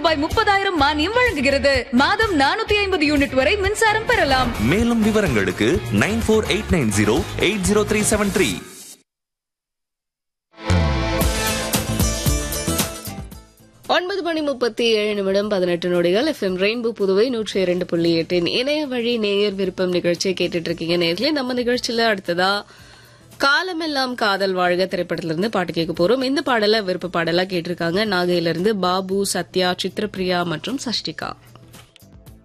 ரூபாய் முப்பதாயிரம் மானியம் வழங்குகிறது மாதம் நானூத்தி ஐம்பது யூனிட் வரை மின்சாரம் பெறலாம் மேலும் விவரங்களுக்கு nine four eight nine zero eight zero three seven three ஒன்பது மணி முப்பத்தி ஏழு நிமிடம் பதினெட்டு நொடிகள் எஃப்எம் ரெயின்போ புதுவை நூற்றி இரண்டு புள்ளி எட்டின் இணைய வழி நேயர் விருப்பம் நிகழ்ச்சியை கேட்டுட்டு இருக்கீங்க நேர்களே நம்ம நிகழ்ச்சியில அடுத்ததா காலமெல்லாம் காதல் வாழ்க திரைப்படத்திலிருந்து பாட்டு கேட்க போறோம் இந்த பாடல விருப்ப பாடலா கேட்டிருக்காங்க நாகையிலிருந்து பாபு சத்யா சித்ரபிரியா மற்றும் சஷ்டிகா